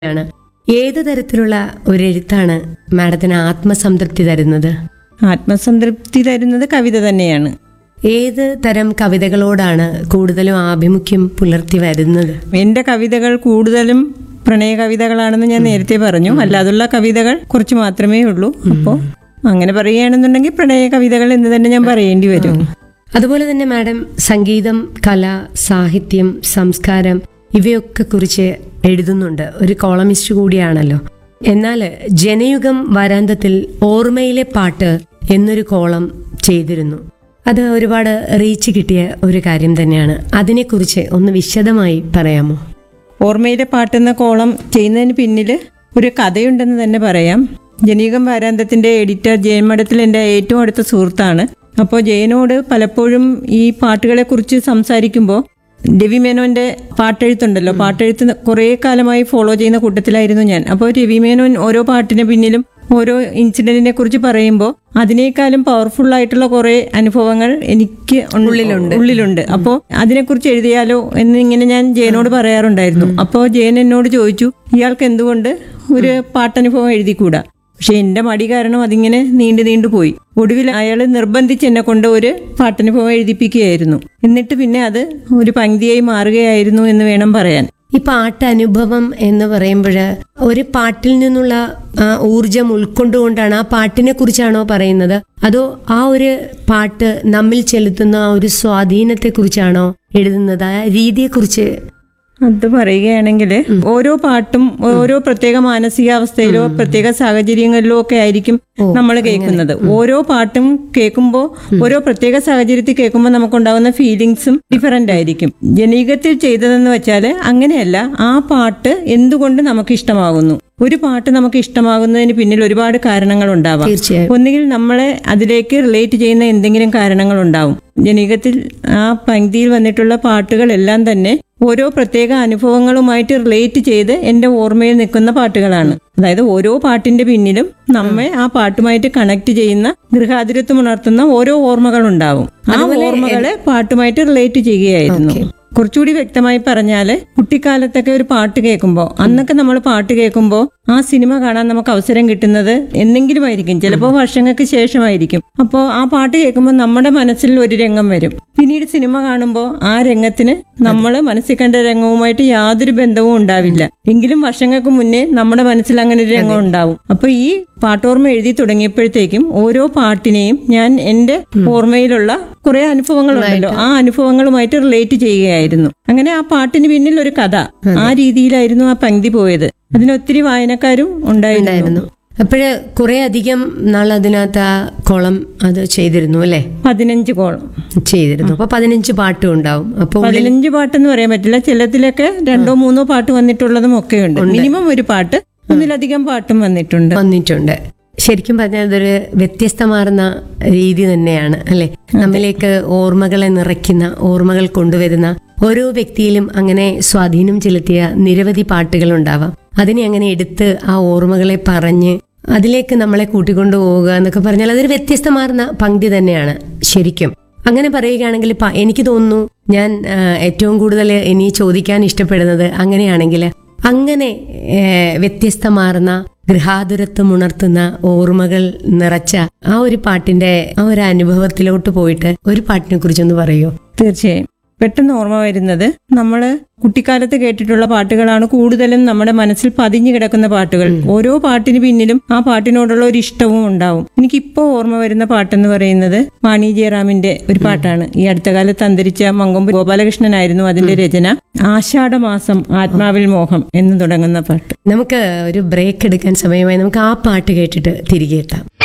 ആണ് ഏത് തരത്തിലുള്ള ഒരു എഴുത്താണ് മാഡത്തിന് ആത്മസംതൃപ്തി തരുന്നത് ആത്മസംതൃപ്തി തരുന്നത് കവിത തന്നെയാണ് ഏത് തരം കവിതകളോടാണ് കൂടുതലും ആഭിമുഖ്യം പുലർത്തി വരുന്നത് എന്റെ കവിതകൾ കൂടുതലും പ്രണയ കവിതകളാണെന്ന് ഞാൻ നേരത്തെ പറഞ്ഞു അല്ലാതുള്ള കവിതകൾ കുറച്ച് മാത്രമേ ഉള്ളൂ അപ്പോൾ അങ്ങനെ പറയുകയാണെന്നുണ്ടെങ്കിൽ പ്രണയ കവിതകൾ എന്ന് തന്നെ ഞാൻ പറയേണ്ടി വരും അതുപോലെ തന്നെ മാഡം സംഗീതം കല സാഹിത്യം സംസ്കാരം ഇവയൊക്കെ കുറിച്ച് എഴുതുന്നുണ്ട് ഒരു കോളമിസ്റ്റ് കൂടിയാണല്ലോ എന്നാൽ ജനയുഗം വരാന്തത്തിൽ ഓർമ്മയിലെ പാട്ട് എന്നൊരു കോളം ചെയ്തിരുന്നു അത് ഒരുപാട് റീച്ച് കിട്ടിയ ഒരു കാര്യം തന്നെയാണ് അതിനെക്കുറിച്ച് ഒന്ന് വിശദമായി പറയാമോ ഓർമ്മയിലെ പാട്ടെന്ന കോളം ചെയ്യുന്നതിന് പിന്നിൽ ഒരു കഥയുണ്ടെന്ന് തന്നെ പറയാം ജനീകം വാരാന്തത്തിന്റെ എഡിറ്റർ ജയൻ മഠത്തിൽ എൻ്റെ ഏറ്റവും അടുത്ത സുഹൃത്താണ് അപ്പോൾ ജയനോട് പലപ്പോഴും ഈ പാട്ടുകളെ കുറിച്ച് സംസാരിക്കുമ്പോൾ രവി മേനോന്റെ പാട്ടെഴുത്തുണ്ടല്ലോ പാട്ടെഴുത്ത് കുറേ കാലമായി ഫോളോ ചെയ്യുന്ന കൂട്ടത്തിലായിരുന്നു ഞാൻ അപ്പോൾ രവി മേനോൻ ഓരോ പാട്ടിന് പിന്നിലും ഓരോ ഇൻസിഡന്റിനെ കുറിച്ച് പറയുമ്പോൾ അതിനേക്കാളും പവർഫുൾ ആയിട്ടുള്ള കുറെ അനുഭവങ്ങൾ എനിക്ക് ഉള്ളിലുണ്ട് ഉള്ളിലുണ്ട് അപ്പോൾ അതിനെക്കുറിച്ച് എഴുതിയാലോ എന്ന് ഇങ്ങനെ ഞാൻ ജയനോട് പറയാറുണ്ടായിരുന്നു അപ്പോൾ ജയൻ എന്നോട് ചോദിച്ചു ഇയാൾക്ക് എന്തുകൊണ്ട് ഒരു പാട്ടനുഭവം എഴുതിക്കൂടാ പക്ഷെ എന്റെ മടി കാരണം അതിങ്ങനെ നീണ്ടു നീണ്ടു പോയി ഒടുവിൽ അയാൾ നിർബന്ധിച്ച് എന്നെ കൊണ്ട് ഒരു പാട്ടനുഭവം എഴുതിപ്പിക്കുകയായിരുന്നു എന്നിട്ട് പിന്നെ അത് ഒരു പങ്ക്തിയായി മാറുകയായിരുന്നു എന്ന് വേണം പറയാൻ ഈ പാട്ട് അനുഭവം എന്ന് പറയുമ്പോൾ ഒരു പാട്ടിൽ നിന്നുള്ള ആ ഊർജം ഉൾക്കൊണ്ടുകൊണ്ടാണ് ആ പാട്ടിനെ കുറിച്ചാണോ പറയുന്നത് അതോ ആ ഒരു പാട്ട് നമ്മിൽ ചെലുത്തുന്ന ആ ഒരു സ്വാധീനത്തെ കുറിച്ചാണോ എഴുതുന്നത് ആ രീതിയെക്കുറിച്ച് അത് പറയുകയാണെങ്കിൽ ഓരോ പാട്ടും ഓരോ പ്രത്യേക മാനസികാവസ്ഥയിലോ പ്രത്യേക സാഹചര്യങ്ങളിലോ ഒക്കെ ആയിരിക്കും നമ്മൾ കേൾക്കുന്നത് ഓരോ പാട്ടും കേൾക്കുമ്പോൾ ഓരോ പ്രത്യേക സാഹചര്യത്തിൽ കേൾക്കുമ്പോൾ നമുക്കുണ്ടാകുന്ന ഫീലിങ്സും ഡിഫറെന്റ് ആയിരിക്കും ജനീകത്തിൽ ചെയ്തതെന്ന് വെച്ചാൽ അങ്ങനെയല്ല ആ പാട്ട് എന്തുകൊണ്ട് നമുക്ക് ഇഷ്ടമാകുന്നു ഒരു പാട്ട് നമുക്ക് ഇഷ്ടമാകുന്നതിന് പിന്നിൽ ഒരുപാട് കാരണങ്ങൾ ഉണ്ടാവാം തീർച്ചയായും ഒന്നുകിൽ നമ്മളെ അതിലേക്ക് റിലേറ്റ് ചെയ്യുന്ന എന്തെങ്കിലും കാരണങ്ങൾ ഉണ്ടാവും ജനീകത്തിൽ ആ പങ്ക്തിയിൽ വന്നിട്ടുള്ള പാട്ടുകളെല്ലാം തന്നെ ഓരോ പ്രത്യേക അനുഭവങ്ങളുമായിട്ട് റിലേറ്റ് ചെയ്ത് എന്റെ ഓർമ്മയിൽ നിൽക്കുന്ന പാട്ടുകളാണ് അതായത് ഓരോ പാട്ടിന്റെ പിന്നിലും നമ്മെ ആ പാട്ടുമായിട്ട് കണക്ട് ചെയ്യുന്ന ഗൃഹാതിരത്വം ഉണർത്തുന്ന ഓരോ ഓർമ്മകൾ ഉണ്ടാവും ആ ഓർമ്മകളെ പാട്ടുമായിട്ട് റിലേറ്റ് ചെയ്യുകയായിരുന്നു കുറച്ചുകൂടി വ്യക്തമായി പറഞ്ഞാല് കുട്ടിക്കാലത്തൊക്കെ ഒരു പാട്ട് കേൾക്കുമ്പോൾ അന്നൊക്കെ നമ്മൾ പാട്ട് കേൾക്കുമ്പോൾ ആ സിനിമ കാണാൻ നമുക്ക് അവസരം കിട്ടുന്നത് എന്തെങ്കിലും ആയിരിക്കും ചിലപ്പോൾ വർഷങ്ങൾക്ക് ശേഷമായിരിക്കും അപ്പോൾ ആ പാട്ട് കേൾക്കുമ്പോൾ നമ്മുടെ മനസ്സിൽ ഒരു രംഗം വരും പിന്നീട് സിനിമ കാണുമ്പോൾ ആ രംഗത്തിന് നമ്മൾ മനസ്സിൽ കണ്ട രംഗവുമായിട്ട് യാതൊരു ബന്ധവും ഉണ്ടാവില്ല എങ്കിലും വർഷങ്ങൾക്ക് മുന്നേ നമ്മുടെ മനസ്സിൽ അങ്ങനെ ഒരു രംഗം ഉണ്ടാവും അപ്പൊ ഈ പാട്ടോർമ്മ എഴുതി തുടങ്ങിയപ്പോഴത്തേക്കും ഓരോ പാട്ടിനെയും ഞാൻ എന്റെ ഓർമ്മയിലുള്ള കുറെ അനുഭവങ്ങളുണ്ടല്ലോ ആ അനുഭവങ്ങളുമായിട്ട് റിലേറ്റ് ചെയ്യുകയായിരുന്നു അങ്ങനെ ആ പാട്ടിന് പിന്നിൽ ഒരു കഥ ആ രീതിയിലായിരുന്നു ആ പങ്ക്തി പോയത് അതിന് ഒത്തിരി വായനക്കാരും ഉണ്ടായിരുന്നു അപ്പോഴ് കുറെ അധികം നാൾ അതിനകത്ത് ആ കോളം അത് ചെയ്തിരുന്നു അല്ലേ പതിനഞ്ച് കോളം ചെയ്തിരുന്നു അപ്പൊ പതിനഞ്ച് പാട്ടും ഉണ്ടാവും അപ്പോൾ പതിനഞ്ച് പാട്ടെന്ന് പറയാൻ പറ്റില്ല ചിലത്തിലൊക്കെ രണ്ടോ മൂന്നോ പാട്ട് വന്നിട്ടുള്ളതും ഒക്കെ ഉണ്ട് മിനിമം ഒരു പാട്ട് ഒന്നിലധികം പാട്ടും വന്നിട്ടുണ്ട് വന്നിട്ടുണ്ട് ശരിക്കും പറഞ്ഞാൽ അതൊരു വ്യത്യസ്തമാർന്ന രീതി തന്നെയാണ് അല്ലെ നമ്മിലേക്ക് ഓർമ്മകളെ നിറയ്ക്കുന്ന ഓർമ്മകൾ കൊണ്ടുവരുന്ന ഓരോ വ്യക്തിയിലും അങ്ങനെ സ്വാധീനം ചെലുത്തിയ നിരവധി പാട്ടുകൾ ഉണ്ടാവാം അതിനെ അങ്ങനെ എടുത്ത് ആ ഓർമ്മകളെ പറഞ്ഞ് അതിലേക്ക് നമ്മളെ കൂട്ടിക്കൊണ്ടു പോവുക എന്നൊക്കെ പറഞ്ഞാൽ അതൊരു വ്യത്യസ്തമാർന്ന പങ്ക്തി തന്നെയാണ് ശരിക്കും അങ്ങനെ പറയുകയാണെങ്കിൽ പ- എനിക്ക് തോന്നുന്നു ഞാൻ ആ, ഏറ്റവും കൂടുതൽ ഇനി ചോദിക്കാൻ ഇഷ്ടപ്പെടുന്നത് അങ്ങനെയാണെങ്കിൽ അങ്ങനെ ഏഹ്, വ്യത്യസ്തമാർന്ന ഗൃഹാതുരത്വം ഉണർത്തുന്ന ഓർമ്മകൾ നിറച്ച ആ ഒരു പാട്ടിന്റെ ആ ഒരു അനുഭവത്തിലോട്ട് പോയിട്ട് ഒരു പാട്ടിനെ കുറിച്ചൊന്ന് പറയോ തീർച്ചയായും പെട്ടെന്ന് ഓർമ്മ വരുന്നത് നമ്മൾ കുട്ടിക്കാലത്ത് കേട്ടിട്ടുള്ള പാട്ടുകളാണ് കൂടുതലും നമ്മുടെ മനസ്സിൽ പതിഞ്ഞു കിടക്കുന്ന പാട്ടുകൾ ഓരോ പാട്ടിന് പിന്നിലും ആ പാട്ടിനോടുള്ള ഒരു ഇഷ്ടവും ഉണ്ടാവും എനിക്കിപ്പോ ഓർമ്മ വരുന്ന പാട്ടെന്ന് പറയുന്നത് വാണി ജയറാമിന്റെ ഒരു പാട്ടാണ് ഈ അടുത്ത കാലത്ത് അന്തരിച്ച മങ്കൊമ്പ് ഗോപാലകൃഷ്ണനായിരുന്നു അതിന്റെ രചന ആഷാഢമാസം ആത്മാവിൽ മോഹം എന്ന് തുടങ്ങുന്ന പാട്ട് നമുക്ക് ഒരു ബ്രേക്ക് എടുക്കാൻ സമയമായി നമുക്ക് ആ പാട്ട് കേട്ടിട്ട് തിരികെ എത്താം